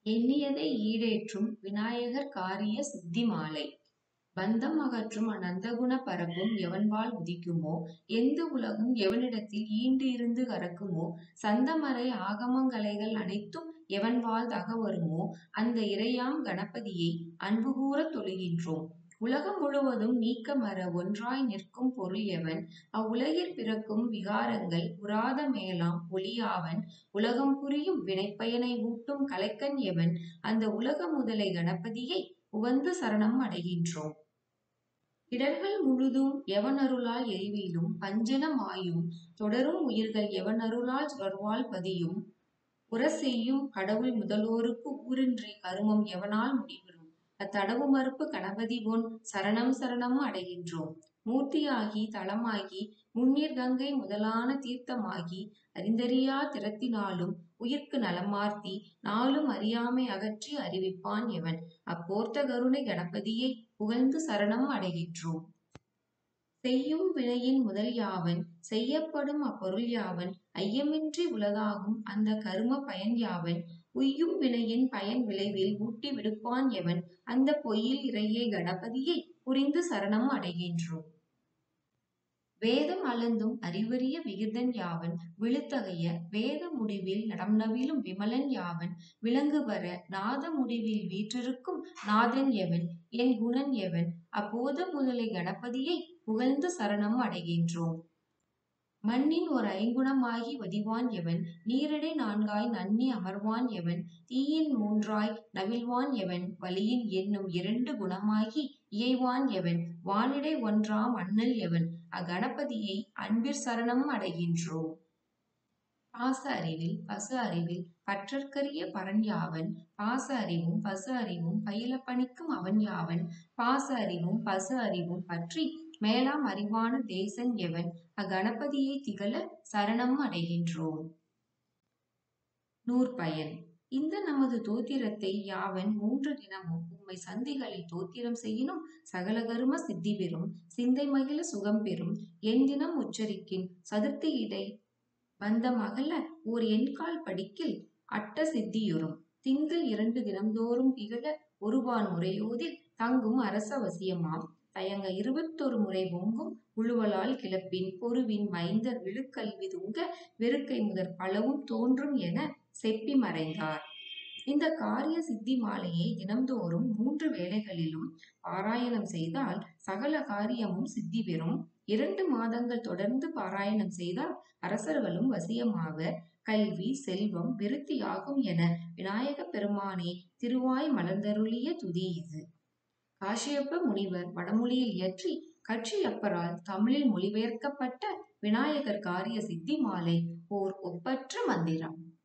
எண்ணியதை ஈடேற்றும் விநாயகர் காரிய சித்தி மாலை பந்தம் அகற்றும் அநந்தகுண பரப்பும் எவன்பால் உதிக்குமோ எந்த உலகும் எவனிடத்தில் ஈண்டு இருந்து கறக்குமோ சந்தமறை ஆகமங்கலைகள் அனைத்தும் எவன்பால் தக வருமோ அந்த இறையாம் கணபதியை அன்பு கூறத் தொழுகின்றோம் உலகம் முழுவதும் நீக்கமற ஒன்றாய் நிற்கும் பொருள் எவன் அவ்வுலகிற் பிறக்கும் விகாரங்கள் உராத மேலாம் ஒளியாவன் உலகம் புரியும் வினைப்பயனை ஊட்டும் கலைக்கன் எவன் அந்த உலக முதலை கணபதியை உவந்து சரணம் அடைகின்றோம் இடர்கள் முழுதும் எவனருளால் எரிவிலும் பஞ்சன மாயும் தொடரும் உயிர்கள் எவனருளால் தொடர்வால் பதியும் உரசெய்யும் கடவுள் முதலோருக்கு ஊரின்றி கருமம் எவனால் முடிவிடும் அத்தடவு மறுப்பு கணபதி போன் சரணம் சரணம் அடைகின்றோம் மூர்த்தியாகி தளமாகி முன்னீர் கங்கை முதலான தீர்த்தமாகி அறிந்தறியா திறத்தினாலும் உயிர்க்கு நலமார்த்தி நாளும் அறியாமை அகற்றி அறிவிப்பான் எவன் அப்போர்த்த கருணை கணபதியை புகழ்ந்து சரணம் அடைகின்றோம் செய்யும் வினையின் முதல் யாவன் செய்யப்படும் அப்பொருள் யாவன் ஐயமின்றி உலகாகும் அந்த கரும பயன் யாவன் உய்யும் வினையின் பயன் விளைவில் ஊட்டி விடுப்பான் எவன் அந்த பொய்யில் இறையே கணபதியை புரிந்து சரணம் அடைகின்றோம் வேதம் அளந்தும் அறிவறிய விகிதன் யாவன் விழுத்தகைய வேத முடிவில் நடம்நவிலும் விமலன் யாவன் விளங்குவர நாத முடிவில் வீற்றிருக்கும் நாதன் எவன் என் குணன் எவன் அப்போத முதலை கணபதியை புகழ்ந்து சரணம் அடைகின்றோம் மண்ணின் ஒரு ஐங்குணமாகி வதிவான் எவன் நீரிடை நான்காய் நன்னி அமர்வான் எவன் தீயின் மூன்றாய் நவில்வான் எவன் வலியின் என்னும் இரண்டு குணமாகி இயைவான் எவன் வானிடை ஒன்றாம் அண்ணல் எவன் அகணபதியை அன்பிற் சரணம் அடைகின்றோம் பாச அறிவில் பசு அறிவில் பற்றற்கரிய பரன் யாவன் பாச அறிவும் பசு அறிவும் பயில பணிக்கும் அவன் யாவன் பாச அறிவும் பசு அறிவும் பற்றி மேலாம் அறிவான தேசன் எவன் அகணபதியை திகழ சரணம் அடைகின்றோம் நூற்பயன் இந்த நமது தோத்திரத்தை யாவன் மூன்று தினமும் உம்மை சந்திகளில் தோத்திரம் செய்யினும் சகல கரும சித்தி பெறும் சிந்தை மகிழ சுகம் பெறும் என் தினம் உச்சரிக்கின் சதுர்த்தி இடை பந்தம் அகல ஓர் எண்கால் படிக்கில் அட்ட சித்தியுறும் திங்கள் இரண்டு தினம்தோறும் திகழ ஒருவான் முறையோதில் தங்கும் அரச வசியமாம் தயங்க இருபத்தொரு முறை பொங்கும் உழுவலால் கிளப்பின் பொருவின் மைந்தர் விழுக்கல்வி துங்க வெறுக்கை முதற் பலவும் தோன்றும் என செப்பி மறைந்தார் இந்த காரிய சித்தி மாலையை தினம்தோறும் மூன்று வேளைகளிலும் பாராயணம் செய்தால் சகல காரியமும் சித்தி பெறும் இரண்டு மாதங்கள் தொடர்ந்து பாராயணம் செய்தால் அரசர்களும் வசியமாக கல்வி செல்வம் விருத்தியாகும் என விநாயக பெருமானே திருவாய் மலர்ந்தருளிய துதி இது காஷியப்ப முனிவர் வடமொழியில் இயற்றி கட்சியப்பரால் தமிழில் மொழிபெயர்க்கப்பட்ட விநாயகர் காரிய சித்தி மாலை ஓர் ஒப்பற்ற மந்திரம்